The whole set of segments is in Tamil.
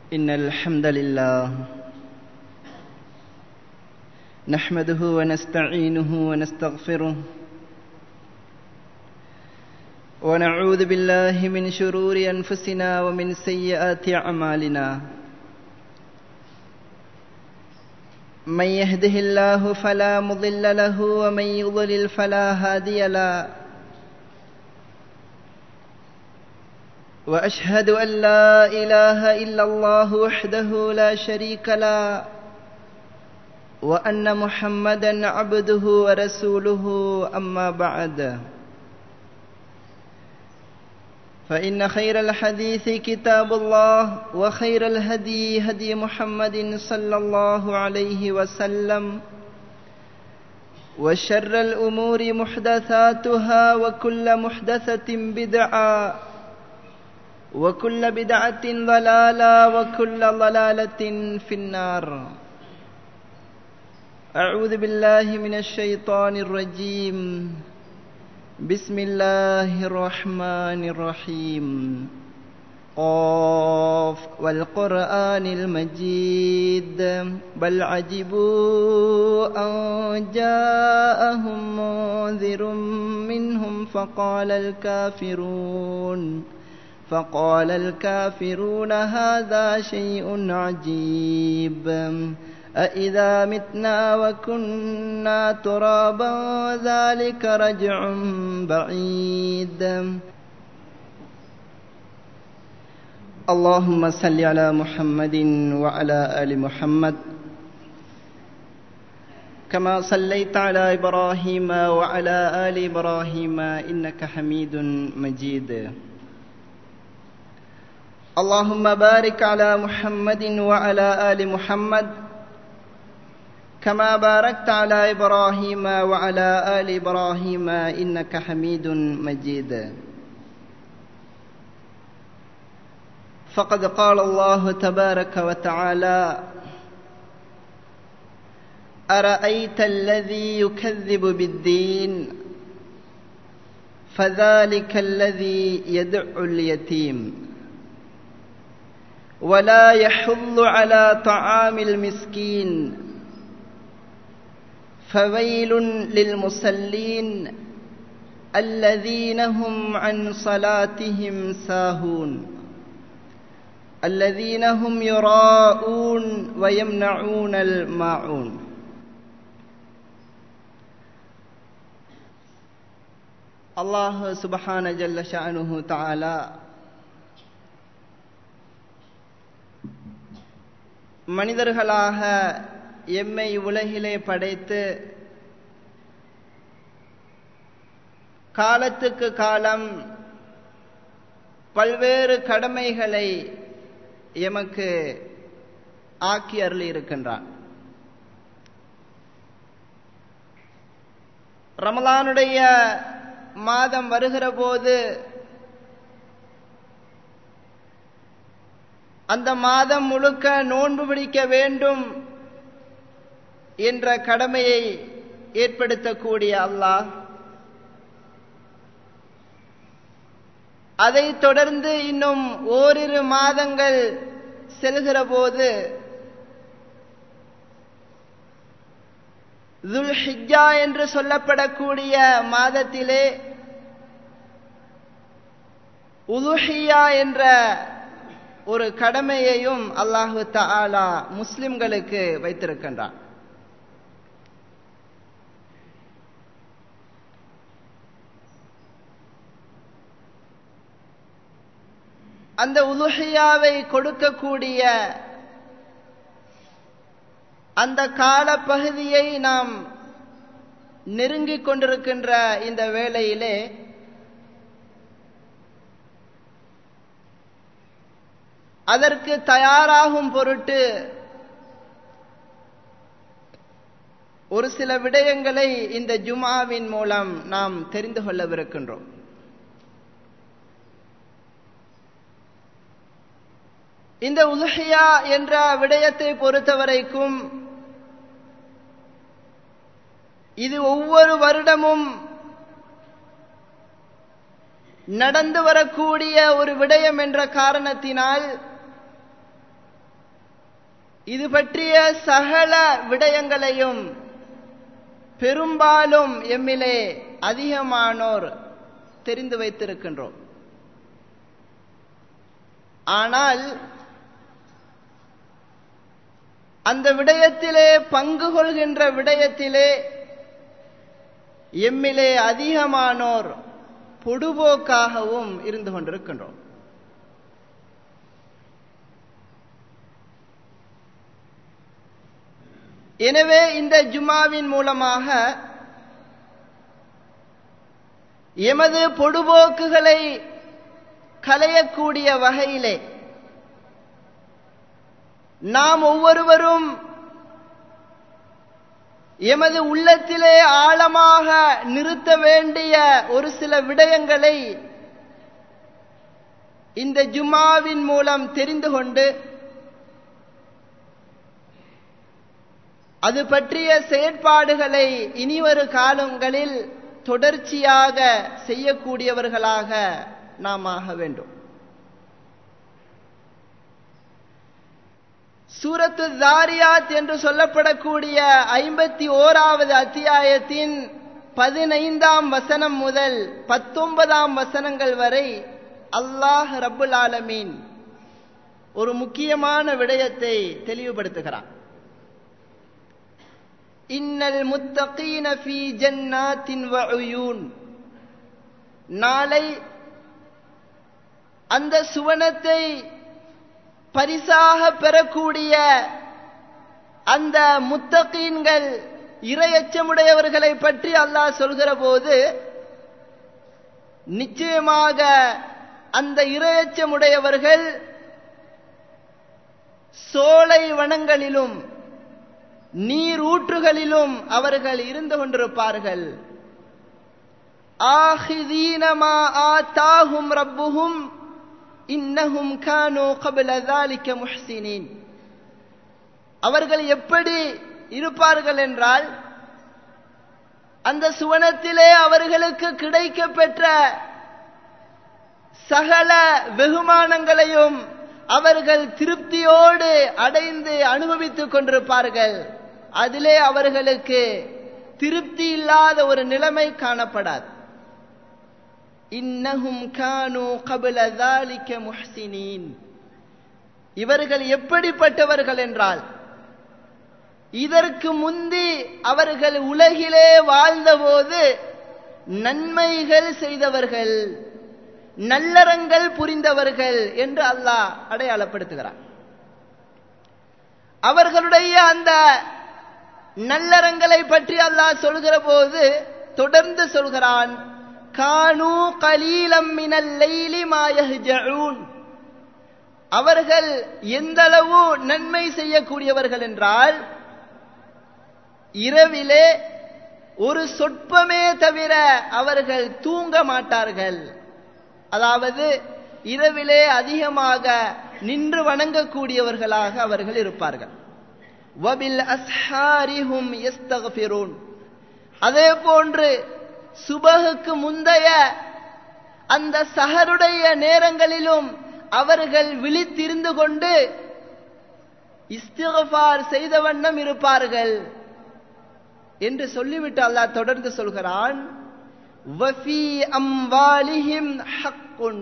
إن الحمد لله نحمده ونستعينه ونستغفره ونعوذ بالله من شرور أنفسنا ومن سيئات أعمالنا من يهده الله فلا مضل له ومن يضلل فلا هادي له واشهد ان لا اله الا الله وحده لا شريك له وان محمدا عبده ورسوله اما بعد فان خير الحديث كتاب الله وخير الهدي هدي محمد صلى الله عليه وسلم وشر الامور محدثاتها وكل محدثه بدعه وكل بدعة ضلالة وكل ضلالة في النار أعوذ بالله من الشيطان الرجيم بسم الله الرحمن الرحيم قاف والقرآن المجيد بل عجبوا أن جاءهم منذر منهم فقال الكافرون فقال الكافرون هذا شيء عجيب أإذا متنا وكنا ترابا ذلك رجع بعيد اللهم صل على محمد وعلى آل محمد كما صليت على إبراهيم وعلى آل إبراهيم إنك حميد مجيد اللهم بارك على محمد وعلى آل محمد كما باركت على إبراهيم وعلى آل إبراهيم إنك حميد مجيد فقد قال الله تبارك وتعالى أرأيت الذي يكذب بالدين فذلك الذي يدعو اليتيم ولا يحض على طعام المسكين فويل للمصلين الذين هم عن صلاتهم ساهون الذين هم يراءون ويمنعون الماعون الله سبحانه جل شأنه تعالى மனிதர்களாக எம்மை உலகிலே படைத்து காலத்துக்கு காலம் பல்வேறு கடமைகளை எமக்கு ஆக்கி அருளி இருக்கின்றான் ரமலானுடைய மாதம் வருகிற போது அந்த மாதம் முழுக்க நோன்பு பிடிக்க வேண்டும் என்ற கடமையை ஏற்படுத்தக்கூடிய அல்லாஹ் அதை தொடர்ந்து இன்னும் ஓரிரு மாதங்கள் செல்கிற போது துல்ஹிஜா என்று சொல்லப்படக்கூடிய மாதத்திலே உதுஹியா என்ற ஒரு கடமையையும் அல்லாஹு தாலா முஸ்லிம்களுக்கு வைத்திருக்கின்றான் அந்த உலுஹியாவை கொடுக்கக்கூடிய அந்த காலப்பகுதியை நாம் நெருங்கிக் கொண்டிருக்கின்ற இந்த வேளையிலே அதற்கு தயாராகும் பொருட்டு ஒரு சில விடயங்களை இந்த ஜுமாவின் மூலம் நாம் தெரிந்து கொள்ளவிருக்கின்றோம் இந்த உலுஹியா என்ற விடயத்தை பொறுத்தவரைக்கும் இது ஒவ்வொரு வருடமும் நடந்து வரக்கூடிய ஒரு விடயம் என்ற காரணத்தினால் இது பற்றிய சகல விடயங்களையும் பெரும்பாலும் எம்மிலே அதிகமானோர் தெரிந்து வைத்திருக்கின்றோம் ஆனால் அந்த விடயத்திலே பங்கு கொள்கின்ற விடயத்திலே எம்மிலே அதிகமானோர் பொடுபோக்காகவும் இருந்து கொண்டிருக்கின்றோம் எனவே இந்த ஜுமாவின் மூலமாக எமது பொடுபோக்குகளை களையக்கூடிய வகையிலே நாம் ஒவ்வொருவரும் எமது உள்ளத்திலே ஆழமாக நிறுத்த வேண்டிய ஒரு சில விடயங்களை இந்த ஜுமாவின் மூலம் தெரிந்து கொண்டு அது பற்றிய செயற்பாடுகளை இனிவரு காலங்களில் தொடர்ச்சியாக செய்யக்கூடியவர்களாக நாம் ஆக வேண்டும் சூரத்து தாரியாத் என்று சொல்லப்படக்கூடிய ஐம்பத்தி ஓராவது அத்தியாயத்தின் பதினைந்தாம் வசனம் முதல் பத்தொன்பதாம் வசனங்கள் வரை அல்லாஹ் ரப்புல் ஆலமீன் ஒரு முக்கியமான விடயத்தை தெளிவுபடுத்துகிறான் இன்னல் முத்தகீன ஃபீ ஜன்னாத்தின் வஉயூன் நாளை அந்த சுவனத்தை பரிசாக பெறக்கூடிய அந்த முத்தகீன்கள் இரையச்சமுடையவர்களை பற்றி அல்லாஹ் சொல்கிற போது நிச்சயமாக அந்த இரையச்சமுடையவர்கள் சோலை வனங்களிலும் நீரூற்றுகளிலும் அவர்கள் இருந்து கொண்டிருப்பார்கள் ஆஹிதீனமா ஆத்தாஹும் ரப்புஹும் இன்னஹும் கானு கபல தாலிக்க முஹ்சினின் அவர்கள் எப்படி இருப்பார்கள் என்றால் அந்த சுவனத்திலே அவர்களுக்கு கிடைக்க பெற்ற சகல வெகுமானங்களையும் அவர்கள் திருப்தியோடு அடைந்து அனுபவித்துக் கொண்டிருப்பார்கள் அதிலே அவர்களுக்கு திருப்தி இல்லாத ஒரு நிலைமை காணப்படாது இன்னஹும் கானு கபல தாலிக்க முஹ்சினீன் இவர்கள் எப்படிப்பட்டவர்கள் என்றால் இதற்கு முந்தி அவர்கள் உலகிலே வாழ்ந்தபோது நன்மைகள் செய்தவர்கள் நல்லறங்கள் புரிந்தவர்கள் என்று அல்லாஹ் அடையாளப்படுத்துகிறார் அவர்களுடைய அந்த நல்லறங்களை பற்றி அல்லாஹ் சொல்கிற போது தொடர்ந்து சொல்கிறான் கானு கலீலம் மினல் லைலி மாயஹ்ஜஊன் அவர்கள் எந்த அளவு நன்மை செய்யக்கூடியவர்கள் என்றால் இரவிலே ஒரு சொற்பமே தவிர அவர்கள் தூங்க மாட்டார்கள் அதாவது இரவிலே அதிகமாக நின்று வணங்கக்கூடியவர்களாக அவர்கள் இருப்பார்கள் வபில் அஸ்ஹாரிஹும் யஸ்தக்ஃபிரூன் அதே போன்று சுபகுக்கு முந்தைய அந்த சஹருடைய நேரங்களிலும் அவர்கள் விழித்திருந்து கொண்டு இஸ்திகஃபார் செய்த வண்ணம் இருப்பார்கள் என்று சொல்லிவிட்டு அல்லாஹ் தொடர்ந்து சொல்கிறான் வஃபி அம்வாலிஹிம் ஹக்குன்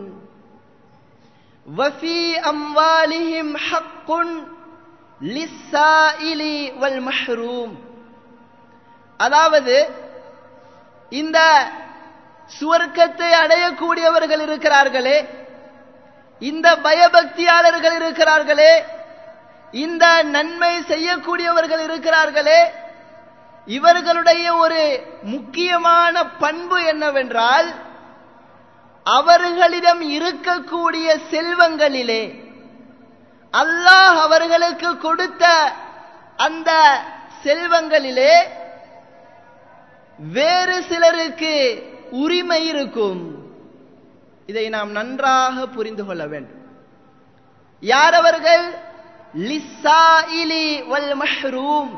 வஃபி அம்வாலிஹிம் ஹக்குன் லிஸ்ஸாயிலி வல் மஹ்ரூம் அதாவது இந்த சுவர்க்கத்தை அடையக்கூடியவர்கள் இருக்கிறார்களே இந்த பயபக்தியாளர்கள் இருக்கிறார்களே இந்த நன்மை செய்யக்கூடியவர்கள் இருக்கிறார்களே இவர்களுடைய ஒரு முக்கியமான பண்பு என்னவென்றால் அவர்களிடம் இருக்கக்கூடிய செல்வங்களிலே அல்லாஹ் அவர்களுக்கு கொடுத்த அந்த செல்வங்களிலே வேறு சிலருக்கு உரிமை இருக்கும் இதை நாம் நன்றாக புரிந்து கொள்ள வேண்டும் யார் அவர்கள் லிஸ்ஸாயிலி வல் மஹ்ரூம்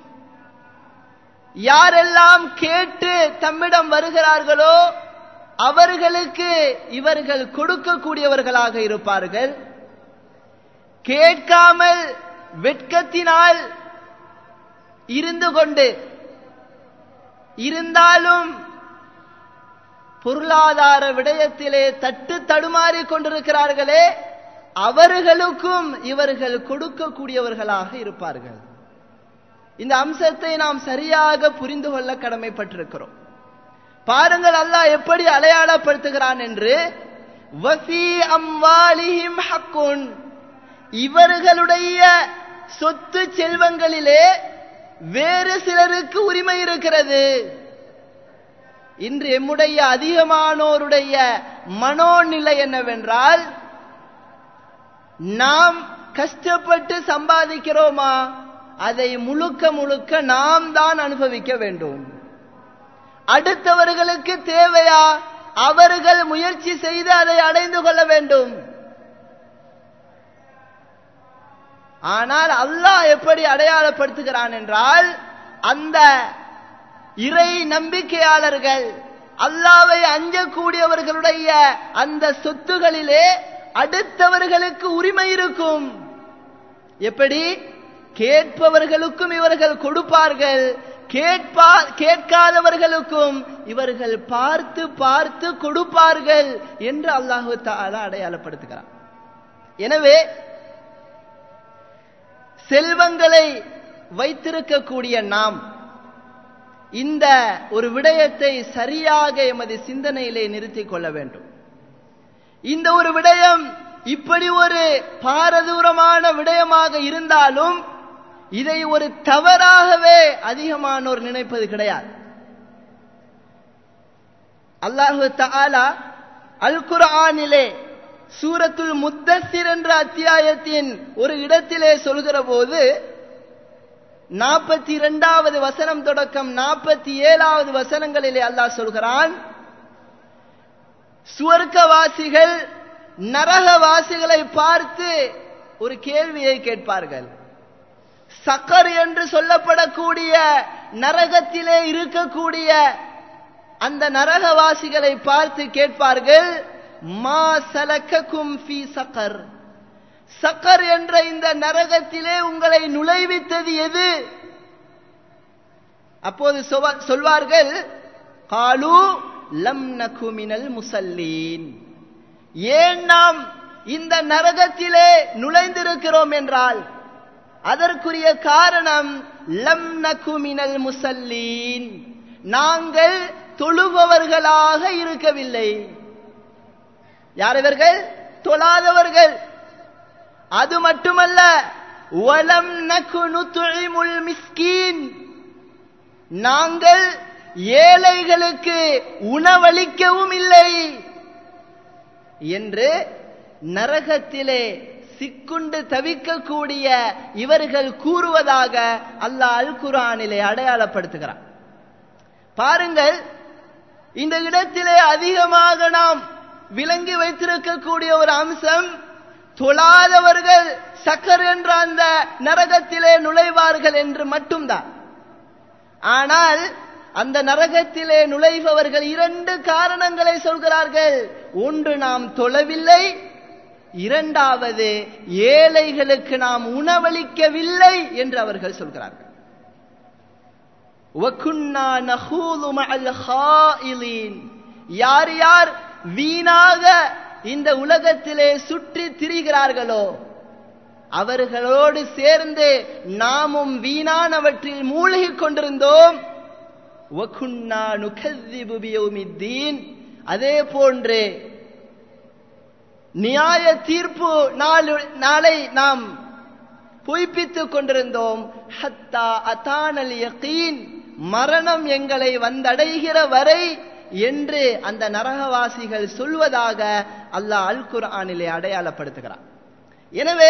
யாரெல்லாம் கேட்டு தம்மிடம் வருகிறார்களோ அவர்களுக்கு இவர்கள் கொடுக்கக்கூடியவர்களாக இருப்பார்கள் கேட்காமல் வெட்கத்தினால் இருந்து கொண்டு இருந்தாலும் பொருளாதார விடயத்திலே தட்டு தடுமாறி கொண்டிருக்கிறார்களே அவர்களுக்கும் இவர்கள் கொடுக்கக்கூடியவர்களாக இருப்பார்கள் இந்த அம்சத்தை நாம் சரியாக புரிந்து கொள்ள கடமைப்பட்டிருக்கிறோம் பாருங்கள் அல்லாஹ் எப்படி அடையாளப்படுத்துகிறான் என்று வஃபி அம்வாலிஹிம் ஹக்குன் இவர்களுடைய சொத்து செல்வங்களிலே வேறு சிலருக்கு உரிமை இருக்கிறது இன்று எம்முடைய அதிகமானோருடைய மனோநிலை என்னவென்றால் நாம் கஷ்டப்பட்டு சம்பாதிக்கிறோமா அதை முழுக்க முழுக்க நாம் தான் அனுபவிக்க வேண்டும் அடுத்தவர்களுக்கு தேவையா அவர்கள் முயற்சி செய்து அதை அடைந்து கொள்ள வேண்டும் ஆனால் அல்லாஹ் எப்படி அடையாளப்படுத்துகிறான் என்றால் அந்த இறை நம்பிக்கையாளர்கள் அல்லாவை அஞ்சக்கூடியவர்களுடைய அந்த சொத்துகளிலே அடுத்தவர்களுக்கு உரிமை இருக்கும் எப்படி கேட்பவர்களுக்கும் இவர்கள் கொடுப்பார்கள் கேட்பா கேட்காதவர்களுக்கும் இவர்கள் பார்த்து பார்த்து கொடுப்பார்கள் என்று அல்லாஹு தாலா அடையாளப்படுத்துகிறார் எனவே செல்வங்களை வைத்திருக்கக்கூடிய நாம் இந்த ஒரு விடயத்தை சரியாக எமது சிந்தனையிலே நிறுத்திக் கொள்ள வேண்டும் இந்த ஒரு விடயம் இப்படி ஒரு பாரதூரமான விடயமாக இருந்தாலும் இதை ஒரு தவறாகவே அதிகமானோர் நினைப்பது கிடையாது அல்லாஹு தாலா அல் குர்ஆனிலே சூரத்துல் முத்தசிர் என்ற அத்தியாயத்தின் ஒரு இடத்திலே சொல்கிற போது நாற்பத்தி இரண்டாவது வசனம் தொடக்கம் நாற்பத்தி ஏழாவது வசனங்களிலே அல்லாஹ் சொல்கிறான் சுவர்க்கவாசிகள் நரகவாசிகளை பார்த்து ஒரு கேள்வியை கேட்பார்கள் சக்கர் என்று சொல்லப்படக்கூடிய நரகத்திலே இருக்கக்கூடிய அந்த நரகவாசிகளை பார்த்து கேட்பார்கள் மா சலக்கக்கும் ஃபி சக்கர் சக்கர் என்ற இந்த நரகத்திலே உங்களை நுழைவித்தது எது அப்போது சொல்வார்கள் காலு லம் நகுமினல் முசல்லீன் ஏன் நாம் இந்த நரகத்திலே நுழைந்திருக்கிறோம் என்றால் அதற்குரிய காரணம் லம் நகுமினல் முசல்லீன் நாங்கள் தொழுபவர்களாக இருக்கவில்லை யார் இவர்கள் தொழாதவர்கள் அது மட்டுமல்ல வலம் நகுனு துழிமுல் மிஸ்கீன் நாங்கள் ஏழைகளுக்கு உணவளிக்கவும் இல்லை என்று நரகத்திலே சிக்குண்டு தவிக்கக்கூடிய இவர்கள் கூறுவதாக அல்லாஹ் அல் குரானிலே அடையாளப்படுத்துகிறார் பாருங்கள் இந்த இடத்திலே அதிகமாக நாம் விளங்கி வைத்திருக்கக்கூடிய ஒரு அம்சம் தொழாதவர்கள் சக்கர் என்ற அந்த நரகத்திலே நுழைவார்கள் என்று மட்டும்தான் ஆனால் அந்த நரகத்திலே நுழைபவர்கள் இரண்டு காரணங்களை சொல்கிறார்கள் ஒன்று நாம் தொழவில்லை இரண்டாவது ஏழைகளுக்கு நாம் உணவளிக்கவில்லை என்று அவர்கள் சொல்கிறார்கள் யார் யார் வீணாக இந்த உலகத்திலே சுற்றி திரிகிறார்களோ அவர்களோடு சேர்ந்து நாமும் வீணானவற்றில் மூழ்கிக் கொண்டிருந்தோம் அதே போன்று நியாய தீர்ப்பு நாளை நாம் பொய்ப்பித்துக் கொண்டிருந்தோம் ஹத்தா அத்தானல் யகீன் மரணம் எங்களை வந்தடைகிற வரை என்று அந்த நரகவாசிகள் சொல்வதாக அல்லாஹ் அல் குர்ஆனிலே அடையாளப்படுத்துகிறார் எனவே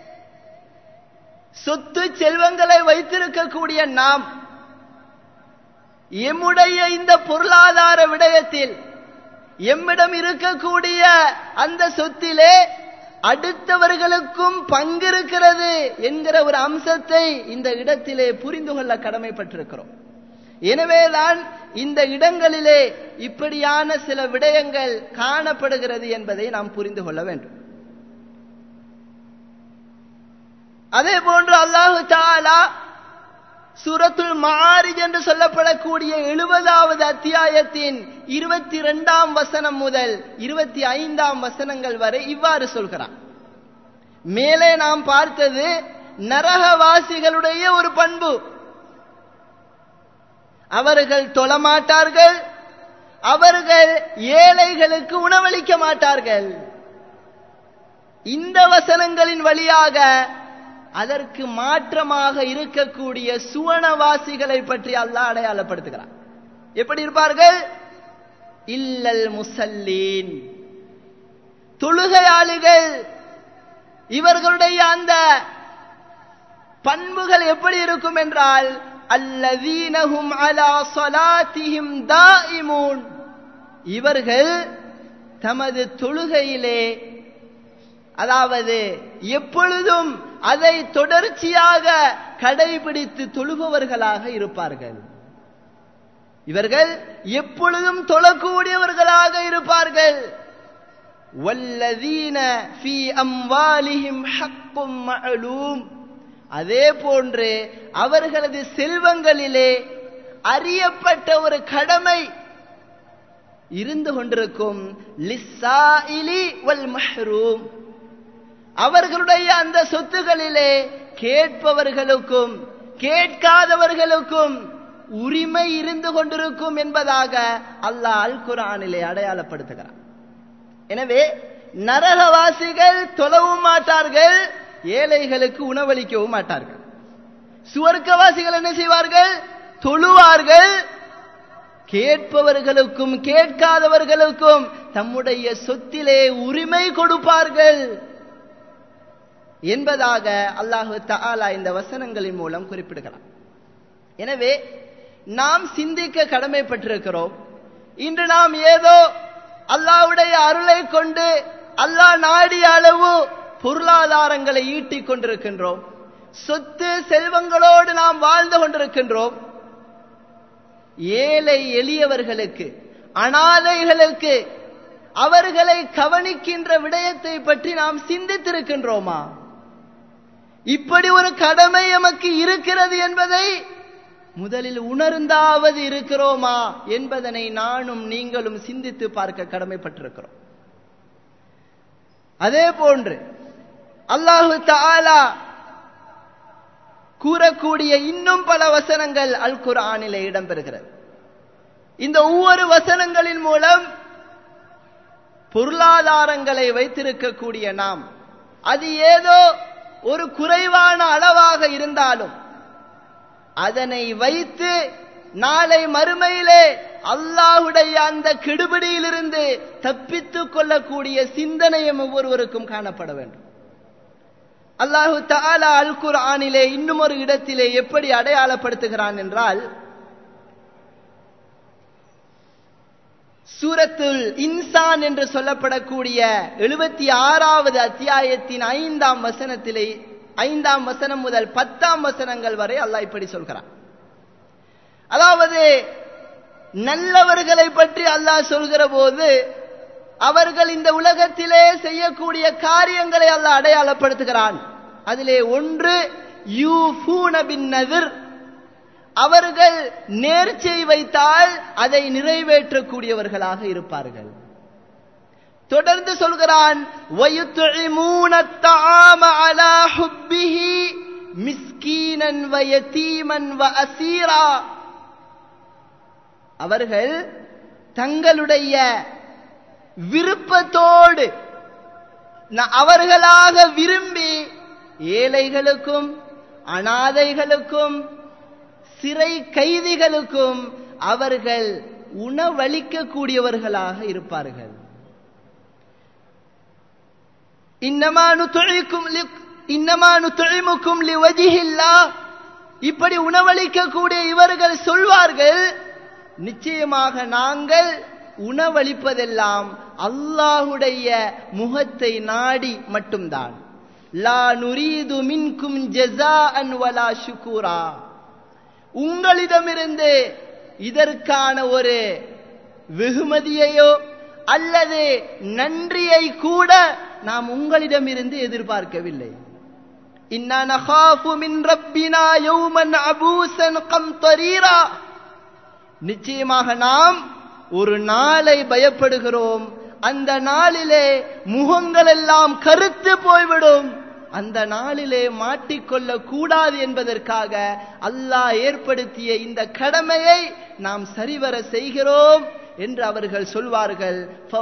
சொத்து செல்வங்களை வைத்திருக்கக்கூடிய நாம் எம்முடைய இந்த பொருளாதார விடயத்தில் எம்மிடம் இருக்கக்கூடிய அந்த சொத்திலே அடுத்தவர்களுக்கும் பங்கிருக்கிறது என்கிற ஒரு அம்சத்தை இந்த இடத்திலே புரிந்து கொள்ள கடமைப்பட்டிருக்கிறோம் எனவேதான் இந்த இடங்களிலே இப்படியான சில விடயங்கள் காணப்படுகிறது என்பதை நாம் புரிந்து கொள்ள வேண்டும் அதே போன்று அல்லாஹு தாலா சூரத்துல் மாரிஜ் என்று சொல்லப்படக்கூடிய எழுபதாவது அத்தியாயத்தின் இருபத்தி இரண்டாம் வசனம் முதல் இருபத்தி ஐந்தாம் வசனங்கள் வரை இவ்வாறு சொல்கிறார் மேலே நாம் பார்த்தது நரகவாசிகளுடைய ஒரு பண்பு அவர்கள் தொழமாட்டார்கள் அவர்கள் ஏழைகளுக்கு உணவளிக்க மாட்டார்கள் இந்த வசனங்களின் வழியாக அதற்கு மாற்றமாக இருக்கக்கூடிய சுவனவாசிகளை பற்றி அல்லாஹ் அடையாளப்படுத்துகிறார் எப்படி இருப்பார்கள் இல்லல் முசல்லீன் தொழுகையாளிகள் இவர்களுடைய அந்த பண்புகள் எப்படி இருக்கும் என்றால் அல்லதீனஹும் அலா ஸலாத்திஹிம் தாயிமூன் இவர்கள் தமது தொழுகையிலே அதாவது எப்பொழுதும் அதை தொடர்ச்சியாக கடைபிடித்து தொழுபவர்களாக இருப்பார்கள் இவர்கள் எப்பொழுதும் தொழக்கூடியவர்களாக இருப்பார்கள் வல்லதீன ஃபி அம்வாலிஹிம் ஹக்கும் மஅலூம் அதே போன்று அவர்களது செல்வங்களிலே அறியப்பட்ட ஒரு கடமை இருந்து கொண்டிருக்கும் லிஸ்ஸாயிலி வல் மஹ்ரூம் அவர்களுடைய அந்த சொத்துகளிலே கேட்பவர்களுக்கும் கேட்காதவர்களுக்கும் உரிமை இருந்து கொண்டிருக்கும் என்பதாக அல்லாஹ் அல் குரானிலே அடையாளப்படுத்துகிறார் எனவே நரகவாசிகள் தொழவும் மாட்டார்கள் ஏழைகளுக்கு உணவளிக்கவும் மாட்டார்கள் சுவர்க்கவாசிகள் என்ன செய்வார்கள் தொழுவார்கள் கேட்பவர்களுக்கும் கேட்காதவர்களுக்கும் தம்முடைய சொத்திலே உரிமை கொடுப்பார்கள் என்பதாக அல்லாஹு தஆலா இந்த வசனங்களின் மூலம் குறிப்பிடுகிறார் எனவே நாம் சிந்திக்க கடமைப்பட்டிருக்கிறோம் இன்று நாம் ஏதோ அல்லாஹ்வுடைய அருளை கொண்டு அல்லாஹ் நாடிய அளவு பொருளாதாரங்களை ஈட்டிக் கொண்டிருக்கின்றோம் சொத்து செல்வங்களோடு நாம் வாழ்ந்து கொண்டிருக்கின்றோம் ஏழை எளியவர்களுக்கு அனாதைகளுக்கு அவர்களை கவனிக்கின்ற விடயத்தை பற்றி நாம் சிந்தித்திருக்கின்றோமா இப்படி ஒரு கடமை எமக்கு இருக்கிறது என்பதை முதலில் உணர்ந்தாவது இருக்கிறோமா என்பதனை நானும் நீங்களும் சிந்தித்து பார்க்க கடமைப்பட்டிருக்கிறோம் அதே போன்று அல்லாஹு தாலா கூறக்கூடிய இன்னும் பல வசனங்கள் அல் குர்ஆனிலே இடம்பெறுகிறது இந்த ஒவ்வொரு வசனங்களின் மூலம் பொருளாதாரங்களை வைத்திருக்கக்கூடிய நாம் அது ஏதோ ஒரு குறைவான அளவாக இருந்தாலும் அதனை வைத்து நாளை மறுமையிலே அல்லாஹுடைய அந்த கெடுபிடியிலிருந்து தப்பித்துக் கொள்ளக்கூடிய சிந்தனையும் ஒவ்வொருவருக்கும் காணப்பட வேண்டும் அல்லாஹு தாலா அல் குர்ஆனிலே இன்னும் ஒரு இடத்திலே எப்படி அடையாளப்படுத்துகிறான் என்றால் சூரத்துல் இன்சான் என்று சொல்லப்படக்கூடிய எழுபத்தி ஆறாவது அத்தியாயத்தின் ஐந்தாம் வசனத்திலே ஐந்தாம் வசனம் முதல் பத்தாம் வசனங்கள் வரை அல்லாஹ் இப்படி சொல்கிறான் அதாவது நல்லவர்களை பற்றி அல்லாஹ் சொல்கிற போது அவர்கள் இந்த உலகத்திலே செய்யக்கூடிய காரியங்களை அல்லாஹ் அடையாளப்படுத்துகிறான் அதிலே ஒன்று யூஃபூன பின் நதிர் அவர்கள் நேர்ச்சை வைத்தால் அதை நிறைவேற்றக்கூடியவர்களாக இருப்பார்கள் தொடர்ந்து சொல்கிறான் وَيُطْعِمُونَ الطَّعَامَ عَلَى حُبِّهِ مِسْكِينًا وَيَتِيمًا وَأَسِيرًا அவர்கள் தங்களுடைய விருப்பத்தோடு அவர்களாக விரும்பி ஏழைகளுக்கும் அனாதைகளுக்கும் சிறை கைதிகளுக்கும் அவர்கள் உணவளிக்கக்கூடியவர்களாக இருப்பார்கள் இன்னமானு தொழிக்கும் இன்னமானு தொழிமுக்கும் லிவஜிஹில்லா இப்படி உணவளிக்கக்கூடிய இவர்கள் சொல்வார்கள் நிச்சயமாக நாங்கள் உணவளிப்பதெல்லாம் அல்லாஹுடைய முகத்தை நாடி மட்டும்தான் லா நுரீது மின்கும் ஜஸாஅன் வலா ஷுக்கூரா உங்களிடமிருந்து இதற்கான ஒரு வெகுமதியையோ அல்லது நன்றியை கூட நாம் உங்களிடமிருந்து எதிர்பார்க்கவில்லை இன்னா நகாஃபு மின் ரப்பினா யௌமன் அபூசன் கம் தரீரா நிச்சயமாக நாம் ஒரு நாளை பயப்படுகிறோம் அந்த நாளிலே முகங்கள் எல்லாம் கருத்து போய்விடும் அந்த நாளிலே மாட்டிக்கொள்ள கூடாது என்பதற்காக அல்லாஹ் ஏற்படுத்திய இந்த கடமையை நாம் சரிவர செய்கிறோம் என்று அவர்கள் சொல்வார்கள்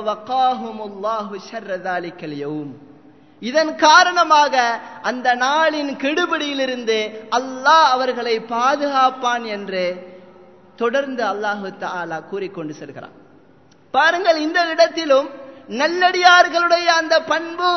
இதன் காரணமாக அந்த நாளின் கெடுபிடியிலிருந்து அல்லாஹ் அவர்களை பாதுகாப்பான் என்று தொடர்ந்து அல்லாஹு தாலா கூறிக்கொண்டு செல்கிறான் பாருங்கள் இந்த இடத்திலும் நல்லடியார்களுடைய அந்த பண்பு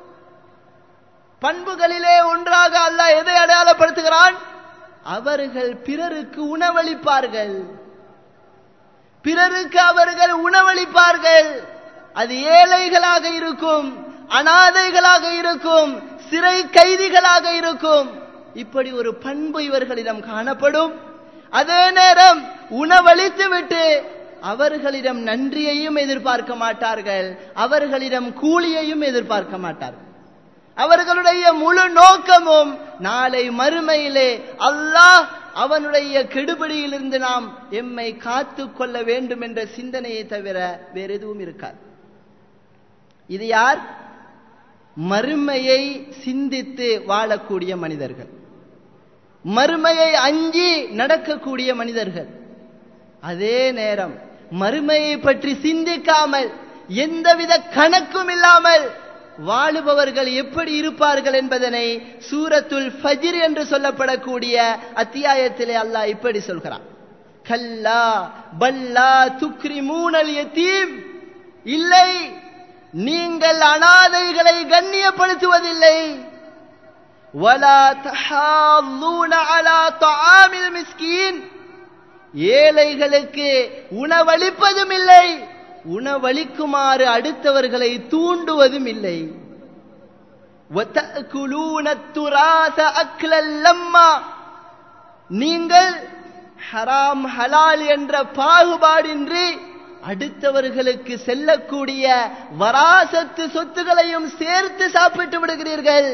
பண்புகளிலே ஒன்றாக அல்லாஹ் எதை அடையாளப்படுத்துகிறான் அவர்கள் பிறருக்கு உணவளிப்பார்கள் பிறருக்கு அவர்கள் உணவளிப்பார்கள் அது ஏழைகளாக இருக்கும் அனாதைகளாக இருக்கும் சிறை கைதிகளாக இருக்கும் இப்படி ஒரு பண்பு இவர்களிடம் காணப்படும் அதே நேரம் உணவளித்து விட்டு அவர்களிடம் நன்றியையும் எதிர்பார்க்க மாட்டார்கள் அவர்களிடம் கூலியையும் எதிர்பார்க்க மாட்டார்கள் அவர்களுடைய முழு நோக்கமும் நாளை மறுமையிலே அல்லாஹ் அவனுடைய கெடுபடியிலிருந்து நாம் எம்மை காத்து கொள்ள வேண்டும் என்ற சிந்தனையை தவிர வேற எதுவும் இருக்காது இது யார் மறுமையை சிந்தித்து வாழக்கூடிய மனிதர்கள் மறுமையை அஞ்சி நடக்கக்கூடிய மனிதர்கள் அதே நேரம் மறுமையை பற்றி சிந்திக்காமல் எந்தவித கணக்கும் இல்லாமல் வாழுபவர்கள் எப்படி இருப்பார்கள் என்பதனை சூரத்துல் ஃபஜிர் என்று சொல்லப்படக்கூடிய அத்தியாயத்திலே அல்லாஹ் இப்படி சொல்கிறான் கல்லா பல்லா துக்ரி மூனல் யத்தீம் இல்லை நீங்கள் அனாதைகளை கண்ணியப்படுத்துவதில்லை வலா தஹால்லூன அலா தஆமில் மிஸ்கீன் ஏழைகளுக்கு உணவளிப்பதும் இல்லை உணவளிக்குமாறு அடுத்தவர்களை தூண்டுவதும் இல்லை நீங்கள் ஹராம் ஹலால் என்ற பாகுபாடின்றி அடுத்தவர்களுக்கு செல்லக்கூடிய வராசத்து சொத்துகளையும் சேர்த்து சாப்பிட்டு விடுகிறீர்கள்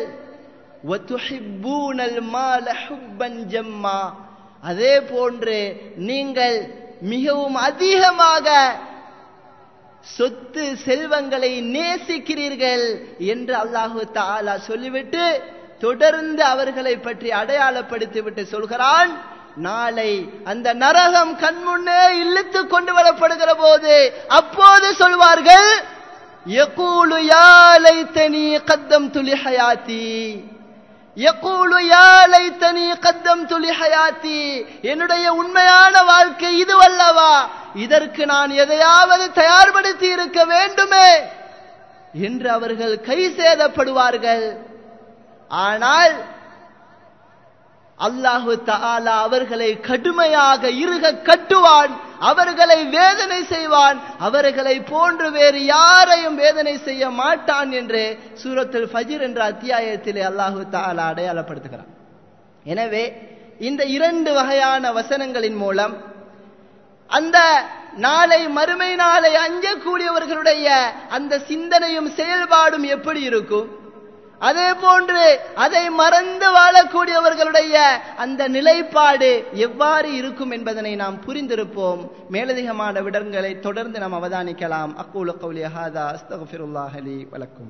அதே போன்று நீங்கள் மிகவும் அதிகமாக சொத்து செல்வங்களை நேசிக்கிறீர்கள் என்று அல்லாஹு தாலா சொல்லிவிட்டு தொடர்ந்து அவர்களை பற்றி அடையாளப்படுத்திவிட்டு சொல்கிறான் நாளை அந்த நரகம் கண்முன்னே இழுத்து கொண்டு வரப்படுகிற போது அப்போது சொல்வார்கள் யகூலு யாலை தனி கத்தம் துலி ஹயாத்தி யகூலு யாலை தனி கத்தம் துலி ஹயாத்தி என்னுடைய உண்மையான வாழ்க்கை இதுவல்லவா இதற்கு நான் எதையாவது தயார்படுத்தி இருக்க வேண்டுமே என்று அவர்கள் கை சேதப்படுவார்கள் ஆனால் அல்லாஹு தாலா அவர்களை கடுமையாக இருக கட்டுவான் அவர்களை வேதனை செய்வான் அவர்களை போன்று வேறு யாரையும் வேதனை செய்ய மாட்டான் என்று சூரத்தில் ஃபஜிர் என்ற அத்தியாயத்திலே அல்லாஹு தாலா அடையாளப்படுத்துகிறான் எனவே இந்த இரண்டு வகையான வசனங்களின் மூலம் அந்த நாளை மறுமை நாளை அஞ்சக்கூடியவர்களுடைய அந்த சிந்தனையும் செயல்பாடும் எப்படி இருக்கும் அதே போன்று அதை மறந்து வாழக்கூடியவர்களுடைய அந்த நிலைப்பாடு எவ்வாறு இருக்கும் என்பதனை நாம் புரிந்திருப்போம் மேலதிகமான விடங்களை தொடர்ந்து நாம் அவதானிக்கலாம் அக்கூல கௌலி ஹாதா அஸ்தகுல்லாஹ் அலி வலக்கும்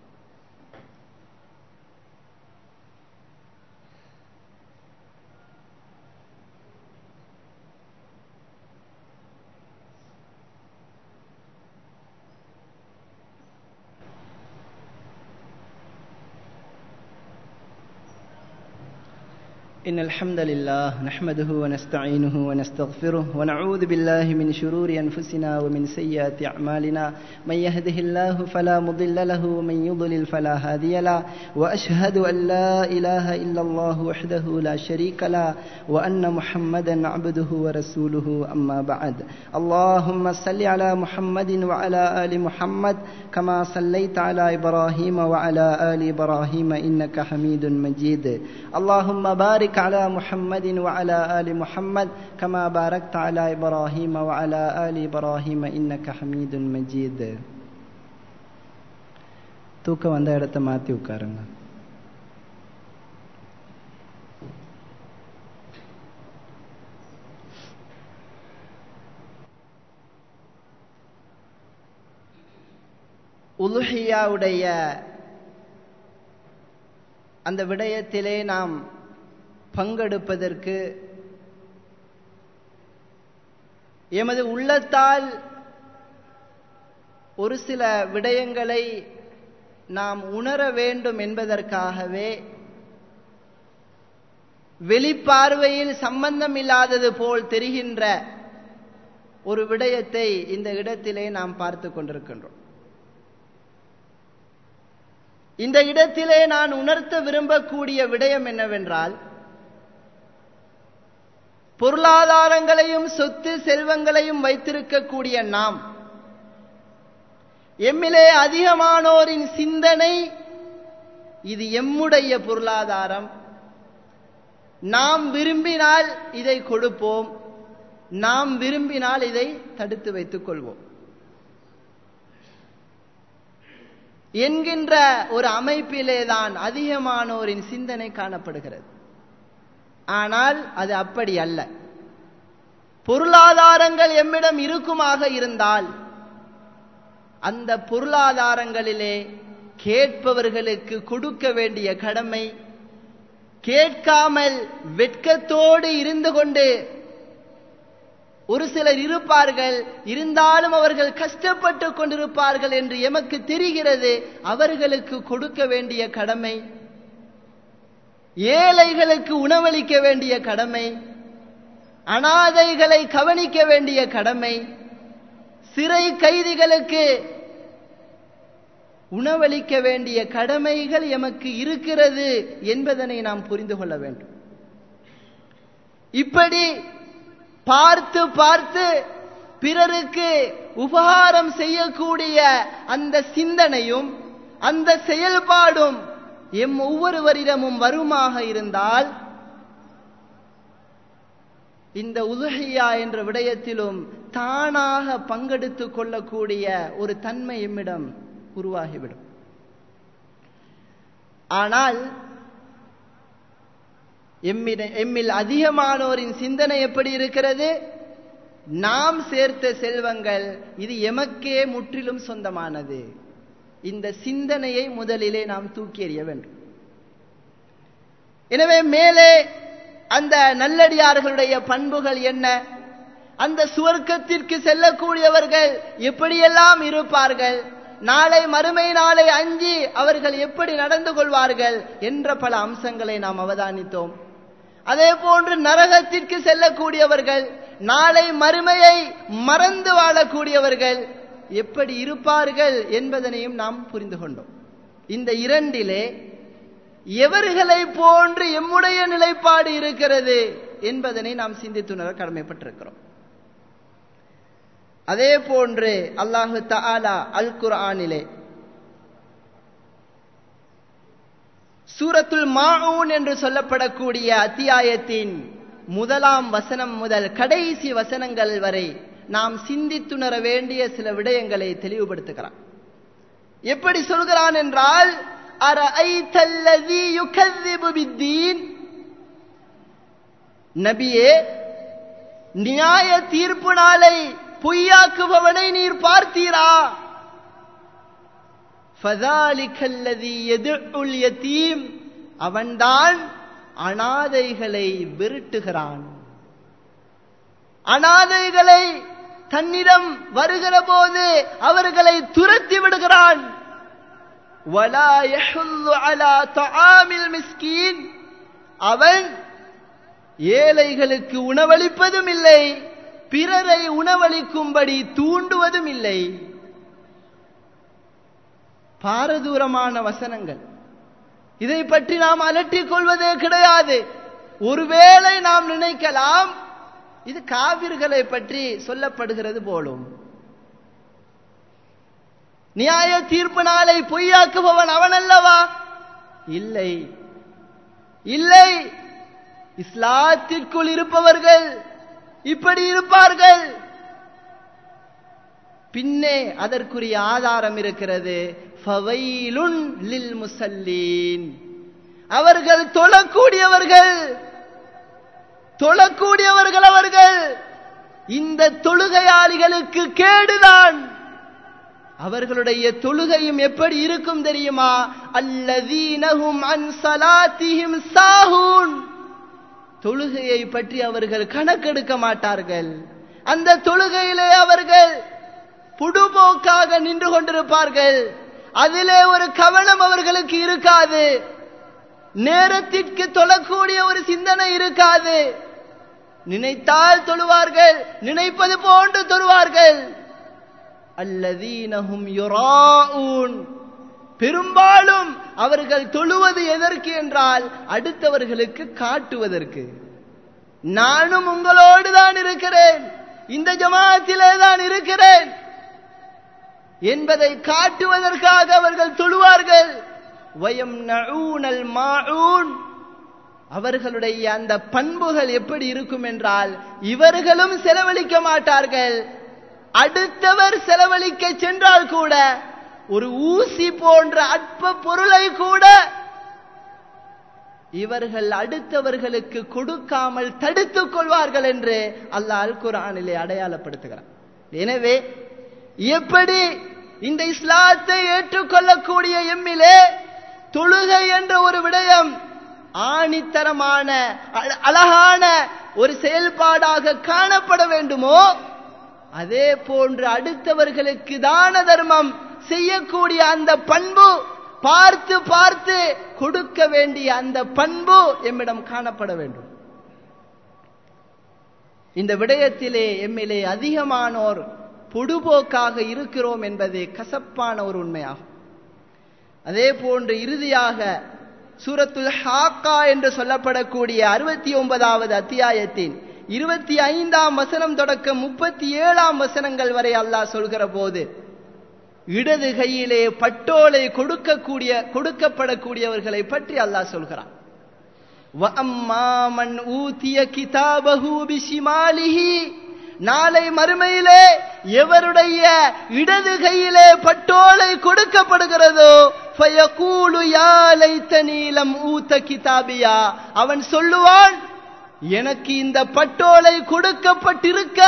إن الحمد لله نحمده ونستعينه ونستغفره ونعوذ بالله من شرور أنفسنا ومن سيئات أعمالنا من يهده الله فلا مضل له ومن يضلل فلا هادي له وأشهد أن لا إله إلا الله وحده لا شريك له وأن محمدا عبده ورسوله أما بعد اللهم صل على محمد وعلى آل محمد كما صليت على إبراهيم وعلى آل إبراهيم إنك حميد مجيد اللهم بارك بارك على محمد وعلى آل محمد كما باركت على إبراهيم وعلى آل إبراهيم إنك حميد مجيد தூக்கம் வந்த இடத்த மாற்றி உட்காருங்க உலுஹியாவுடைய அந்த விடயத்திலே நாம் பங்கெடுப்பதற்கு எமது உள்ளத்தால் ஒரு சில விடயங்களை நாம் உணர வேண்டும் என்பதற்காகவே வெளிப்பார்வையில் சம்பந்தம் இல்லாதது போல் தெரிகின்ற ஒரு விடயத்தை இந்த இடத்திலே நாம் பார்த்து கொண்டிருக்கின்றோம் இந்த இடத்திலே நான் உணர்த்த விரும்பக்கூடிய விடயம் என்னவென்றால் பொருளாதாரங்களையும் சொத்து செல்வங்களையும் வைத்திருக்கக்கூடிய நாம் எம்மிலே அதிகமானோரின் சிந்தனை இது எம்முடைய பொருளாதாரம் நாம் விரும்பினால் இதை கொடுப்போம் நாம் விரும்பினால் இதை தடுத்து வைத்துக் கொள்வோம் என்கின்ற ஒரு அமைப்பிலேதான் அதிகமானோரின் சிந்தனை காணப்படுகிறது ஆனால் அது அப்படி அல்ல பொருளாதாரங்கள் எம்மிடம் இருக்குமாக இருந்தால் அந்த பொருளாதாரங்களிலே கேட்பவர்களுக்கு கொடுக்க வேண்டிய கடமை கேட்காமல் வெட்கத்தோடு இருந்து கொண்டு ஒரு சிலர் இருப்பார்கள் இருந்தாலும் அவர்கள் கஷ்டப்பட்டு கொண்டிருப்பார்கள் என்று எமக்கு தெரிகிறது அவர்களுக்கு கொடுக்க வேண்டிய கடமை ஏழைகளுக்கு உணவளிக்க வேண்டிய கடமை அனாதைகளை கவனிக்க வேண்டிய கடமை சிறை கைதிகளுக்கு உணவளிக்க வேண்டிய கடமைகள் எமக்கு இருக்கிறது என்பதனை நாம் புரிந்து கொள்ள வேண்டும் இப்படி பார்த்து பார்த்து பிறருக்கு உபகாரம் செய்யக்கூடிய அந்த சிந்தனையும் அந்த செயல்பாடும் எம் ஒவ்வொருவரிடமும் வருமாக இருந்தால் இந்த உதுகையா என்ற விடயத்திலும் தானாக பங்கெடுத்துக் கொள்ளக்கூடிய ஒரு தன்மை எம்மிடம் உருவாகிவிடும் ஆனால் எம்மிட எம்மில் அதிகமானோரின் சிந்தனை எப்படி இருக்கிறது நாம் சேர்த்த செல்வங்கள் இது எமக்கே முற்றிலும் சொந்தமானது இந்த சிந்தனையை முதலிலே நாம் தூக்கி எறிய வேண்டும் எனவே மேலே அந்த நல்லடியார்களுடைய பண்புகள் என்ன அந்த சுவர்க்கத்திற்கு செல்லக்கூடியவர்கள் எப்படியெல்லாம் இருப்பார்கள் நாளை மறுமை நாளை அஞ்சி அவர்கள் எப்படி நடந்து கொள்வார்கள் என்ற பல அம்சங்களை நாம் அவதானித்தோம் அதே போன்று நரகத்திற்கு செல்லக்கூடியவர்கள் நாளை மறுமையை மறந்து வாழக்கூடியவர்கள் எப்படி இருப்பார்கள் என்பதனையும் நாம் புரிந்து கொண்டோம் இந்த இரண்டிலே எவர்களை போன்று எம்முடைய நிலைப்பாடு இருக்கிறது என்பதனை நாம் சிந்தித்துணர கடமைப்பட்டிருக்கிறோம் அதே போன்று அல்லாஹு தஆலா அல் குர்ஆனிலே சூரத்துல் மாஊன் என்று சொல்லப்படக்கூடிய அத்தியாயத்தின் முதலாம் வசனம் முதல் கடைசி வசனங்கள் வரை நாம் சிந்தித்துணர வேண்டிய சில விடயங்களை தெளிவுபடுத்துகிறான் எப்படி சொல்கிறான் என்றால் அரஐத்தல்லதி யுகذிபு பித்தீன் நபியே நியாய தீர்ப்பு நாளை பொய்யாக்குபவனை நீர் பார்த்தீரா ஃபதாலிகல்லதி எதுல் யதீம் அவன்தான் அனாதைகளை விரட்டுகிறான் அனாதைகளை தன்னிடம் வருகிற போது அவர்களை துரத்தி விடுகிறான் ولا يحل على طعام المسكين அவன் ஏழைகளுக்கு உணவளிப்பதும் இல்லை பிறரை உணவளிக்கும்படி தூண்டுவதும் இல்லை பாரதூரமான வசனங்கள் இதை பற்றி நாம் அலட்டிக் கொள்வதே கிடையாது ஒருவேளை நாம் நினைக்கலாம் இது காவிர்களை பற்றி சொல்லப்படுகிறது போலும் நியாய தீர்ப்பு நாளை பொய்யாக்குபவன் அவன் அல்லவா இல்லை இல்லை இஸ்லாத்திற்குள் இருப்பவர்கள் இப்படி இருப்பார்கள் பின்னே அதற்குரிய ஆதாரம் இருக்கிறது ஃபவைலுன் லில் முசல்லீன் அவர்கள் தொழக்கூடியவர்கள் தொழக்கூடியவர்கள் அவர்கள் இந்த தொழுகையாளிகளுக்கு கேடுதான் அவர்களுடைய தொழுகையும் எப்படி இருக்கும் தெரியுமா அல்லதீனஹும் அன் சலாத்திஹிம் சாஹூன் தொழுகையை பற்றி அவர்கள் கணக்கெடுக்க மாட்டார்கள் அந்த தொழுகையிலே அவர்கள் புடுபோக்காக நின்று கொண்டிருப்பார்கள் அதிலே ஒரு கவனம் அவர்களுக்கு இருக்காது நேரத்திற்கு தொழக்கூடிய ஒரு சிந்தனை இருக்காது நினைத்தால் தொழுவார்கள் நினைப்பது போன்று தொழுவார்கள் அல்லதீனஹும் யுராஊன் பெரும்பாலும் அவர்கள் தொழுவது எதற்கு என்றால் அடுத்தவர்களுக்கு காட்டுவதற்கு நானும் உங்களோடு தான் இருக்கிறேன் இந்த ஜமாத்திலே தான் இருக்கிறேன் என்பதை காட்டுவதற்காக அவர்கள் தொழுவார்கள் வயம் நஊனல் மாஊன் அவர்களுடைய அந்த பண்புகள் எப்படி இருக்கும் என்றால் இவர்களும் செலவழிக்க மாட்டார்கள் அடுத்தவர் செலவழிக்க சென்றால் கூட ஒரு ஊசி போன்ற அற்ப பொருளை கூட இவர்கள் அடுத்தவர்களுக்கு கொடுக்காமல் தடுத்துக் கொள்வார்கள் என்று அல்லாஹ் அல் குரானிலே அடையாளப்படுத்துகிறார் எனவே எப்படி இந்த இஸ்லாத்தை ஏற்றுக்கொள்ளக்கூடிய எம்மிலே தொழுகை என்ற ஒரு விடயம் ஆணித்தரமான அழகான ஒரு செயல்பாடாக காணப்பட வேண்டுமோ அதே போன்று அடுத்தவர்களுக்கு தான தர்மம் செய்யக்கூடிய அந்த பண்பு பார்த்து பார்த்து கொடுக்க வேண்டிய அந்த பண்பு எம்மிடம் காணப்பட வேண்டும் இந்த விடயத்திலே எம்மிலே அதிகமானோர் பொடுபோக்காக இருக்கிறோம் என்பது கசப்பான ஒரு உண்மையாகும் அதே போன்று இறுதியாக சூரத்துல் ஹாக்கா என்று சொல்லப்படக்கூடிய அறுபத்தி ஒன்பதாவது அத்தியாயத்தின் இருபத்தி ஐந்தாம் வசனம் தொடக்கம் முப்பத்தி ஏழாம் வசனங்கள் வரை அல்லாஹ் சொல்கிற போது இடது கையிலே பட்டோலை கொடுக்கக்கூடிய கொடுக்கப்படக்கூடியவர்களை பற்றி அல்லாஹ் சொல்கிறான் வஅம்மாமன் ஊதிய கிதாபஹு பிஷிமாலிஹி நாளை மறுமையிலே எவருடைய இடது கையிலே பட்டோலை கொடுக்கப்படுகிறதோ ஃபயகூலு யா லைத்தனி லம் ஊத கிதாபியா அவன் சொல்லுவான் எனக்கு இந்த பட்டோலை கொடுக்கப்பட்டிருக்க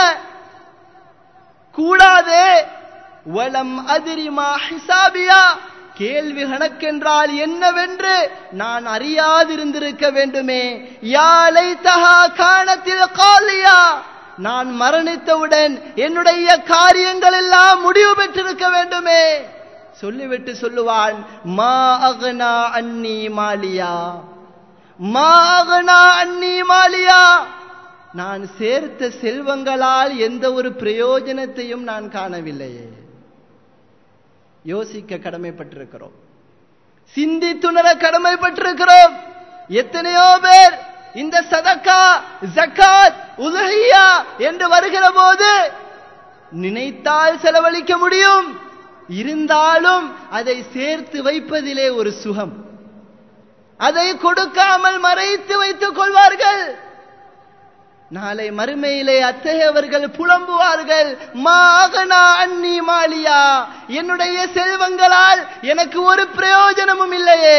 கூடாதே வலம் அதிரிமா ஹிசாபியா கேள்வி கணக்கென்றால் என்னவென்று நான் அறியாதிருந்திருக்க வேண்டுமே யாலை தஹா காணத்தில் காலியா நான் மரணித்தவுடன் என்னுடைய காரியங்கள் எல்லாம் முடிவு பெற்றிருக்க வேண்டுமே சொல்லிவிட்டு சொல்லுவான் மா அகனா அன்னி மாலியா மா அகனா அன்னி மாலியா நான் சேர்த்த செல்வங்களால் எந்த ஒரு பிரயோஜனத்தையும் நான் காணவில்லையே யோசிக்க கடமைப்பட்டிருக்கிறோம் சிந்தித்துணர கடமைப்பட்டிருக்கிறோம் எத்தனையோ பேர் இந்த சதக்கா ஜக்காத் உதஹியா என்று வருகிற போது நினைத்தால் செலவழிக்க முடியும் இருந்தாலும் அதை சேர்த்து வைப்பதிலே ஒரு சுகம் அதை கொடுக்காமல் மறைத்து வைத்துக் கொள்வார்கள் நாளை மறுமையிலே அத்தகையவர்கள் புலம்புவார்கள் மாகனா அன்னி மாலியா என்னுடைய செல்வங்களால் எனக்கு ஒரு பிரயோஜனமும் இல்லையே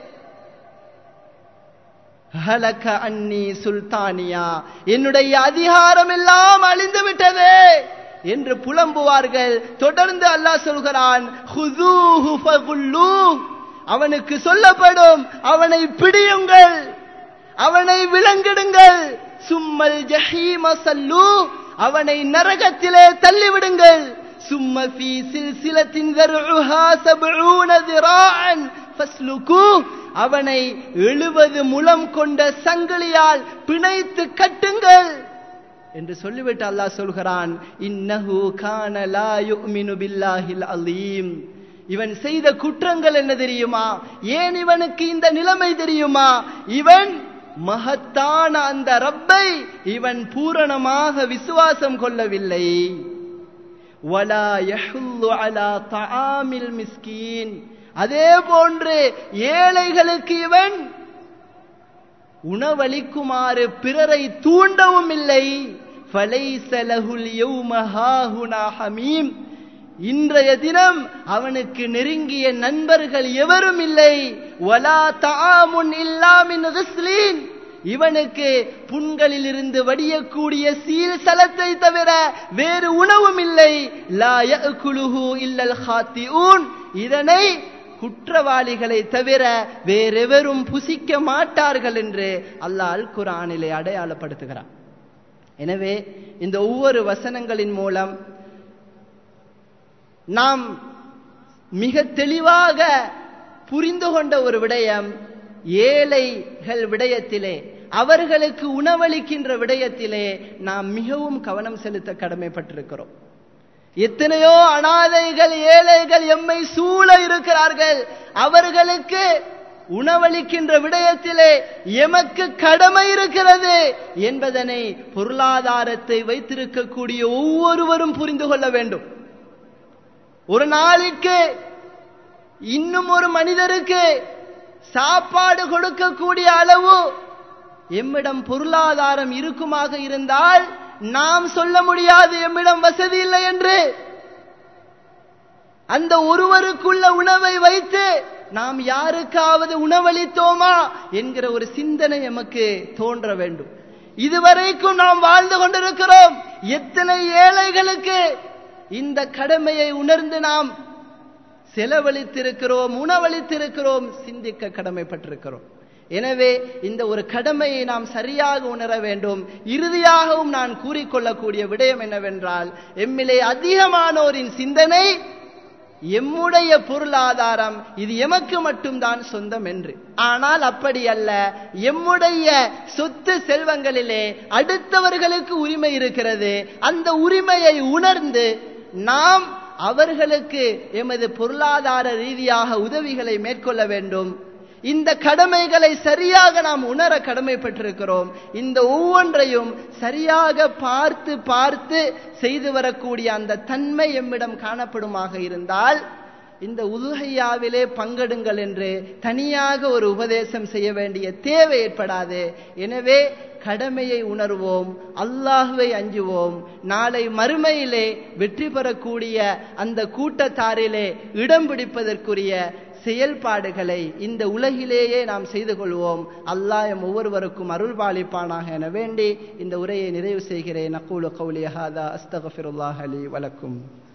ஹலக அன்னி சுல்தானியா என்னுடைய அதிகாரம் எல்லாம் அழிந்து விட்டதே என்று புலம்புவார்கள் தொடர்ந்து அல்லாஹ் சொல்கிறான் "ஹுதூஹு ஃபகுல்லூஹ்." அவனுக்கு சொல்லப்படும் அவனை பிடியுங்கள் அவனை விலங்கிடுங்கள் சும்மல் ஜஹீம சல்லு அவனை நரகத்திலே தள்ளிவிடுங்கள் சும்ம ஃபீ சில்சிலத்தின் ذرعها سبعون ذراعا فاسلكوه அவனை எழுபது முலம் கொண்ட சங்கிலியால் பிணைத்து கட்டுங்கள் என்று சொல்லிவிட்டு அல்லாஹ் சொல்கிறான் இன்னஹு கான லா யுமினு பில்லாஹில் அலீம் இவன் செய்த குற்றங்கள் என்ன தெரியுமா ஏன் இவனுக்கு இந்த நிலைமை தெரியுமா இவன் மகத்தான அந்த ரப்பை இவன் பூரணமாக விசுவாசம் கொள்ளவில்லை வலா யஹுல்லு அலா தஆமில் மிஸ்கீன் அதே போன்று ஏழைகளுக்கு இவன் உணவளிக்குமாறு பிறரை தூண்டவும் இல்லை فَلَيْسَ لَهُ الْيَوْمَ هَاهُنَا حَمِيمٌ இன்றைய தினம் அவனுக்கு நெருங்கிய நண்பர்கள் எவரும் இல்லை வலா தஆமுன் இல்லா மின் கிஸ்லீன் இவனுக்கு புண்களில் இருந்து வடியக்கூடிய சீல் சலத்தை தவிர வேறு உணவும் இல்லை லா யஅகுலுஹு இல்லல் ஹாத்திஊன் இதனை குற்றவாளிகளை தவிர வேறெவரும் புசிக்க மாட்டார்கள் என்று அல்லாஹ் அல் குரானிலே அடையாளப்படுத்துகிறான் எனவே இந்த ஒவ்வொரு வசனங்களின் மூலம் நாம் மிக தெளிவாக புரிந்து கொண்ட ஒரு விடயம் ஏழைகள் விடயத்திலே அவர்களுக்கு உணவளிக்கின்ற விடயத்திலே நாம் மிகவும் கவனம் செலுத்த கடமைப்பட்டிருக்கிறோம் எத்தனையோ அனாதைகள் ஏழைகள் எம்மை சூழ இருக்கிறார்கள் அவர்களுக்கு உணவளிக்கின்ற விடயத்திலே எமக்கு கடமை இருக்கிறது என்பதனை பொருளாதாரத்தை வைத்திருக்கக்கூடிய ஒவ்வொருவரும் புரிந்து கொள்ள வேண்டும் ஒரு நாளைக்கு இன்னும் ஒரு மனிதருக்கு சாப்பாடு கொடுக்கக்கூடிய அளவு எம்மிடம் பொருளாதாரம் இருக்குமாக இருந்தால் நாம் சொல்ல முடியாது எம்மிடம் வசதி இல்லை என்று அந்த ஒருவருக்குள்ள உணவை வைத்து நாம் யாருக்காவது உணவளித்தோமா என்கிற ஒரு சிந்தனை எமக்கு தோன்ற வேண்டும் இதுவரைக்கும் நாம் வாழ்ந்து கொண்டிருக்கிறோம் எத்தனை ஏழைகளுக்கு இந்த கடமையை உணர்ந்து நாம் செலவழித்திருக்கிறோம் உணவளித்திருக்கிறோம் சிந்திக்க கடமைப்பட்டிருக்கிறோம் எனவே இந்த ஒரு கடமையை நாம் சரியாக உணர வேண்டும் இறுதியாகவும் நான் கூறிக்கொள்ளக்கூடிய விடயம் என்னவென்றால் எம்மிலே அதிகமானோரின் சிந்தனை எம்முடைய பொருளாதாரம் இது எமக்கு மட்டும்தான் சொந்தம் என்று ஆனால் அப்படி அல்ல எம்முடைய சொத்து செல்வங்களிலே அடுத்தவர்களுக்கு உரிமை இருக்கிறது அந்த உரிமையை உணர்ந்து நாம் அவர்களுக்கு எமது பொருளாதார ரீதியாக உதவிகளை மேற்கொள்ள வேண்டும் இந்த கடமைகளை சரியாக நாம் உணர கடமைப்பட்டிருக்கிறோம் இந்த ஒவ்வொன்றையும் சரியாக பார்த்து பார்த்து செய்து வரக்கூடிய அந்த தன்மை எம்மிடம் காணப்படுமாக இருந்தால் இந்த உதுகையாவிலே பங்கெடுங்கள் என்று தனியாக ஒரு உபதேசம் செய்ய வேண்டிய தேவை ஏற்படாது எனவே கடமையை உணர்வோம் அல்லாஹுவை அஞ்சுவோம் நாளை மறுமையிலே வெற்றி பெறக்கூடிய அந்த கூட்டத்தாரிலே இடம் பிடிப்பதற்குரிய செயல்பாடுகளை இந்த உலகிலேயே நாம் செய்து கொள்வோம் அல்லாஹ் எம் ஒவ்வொருவருக்கும் அருள் பாலிப்பானாக என வேண்டி இந்த உரையை நிறைவு செய்கிறேன் நக்கூலு கௌலி ஹாதா அஸ்தகஃபிருல்லாஹ் அலி வலக்கும்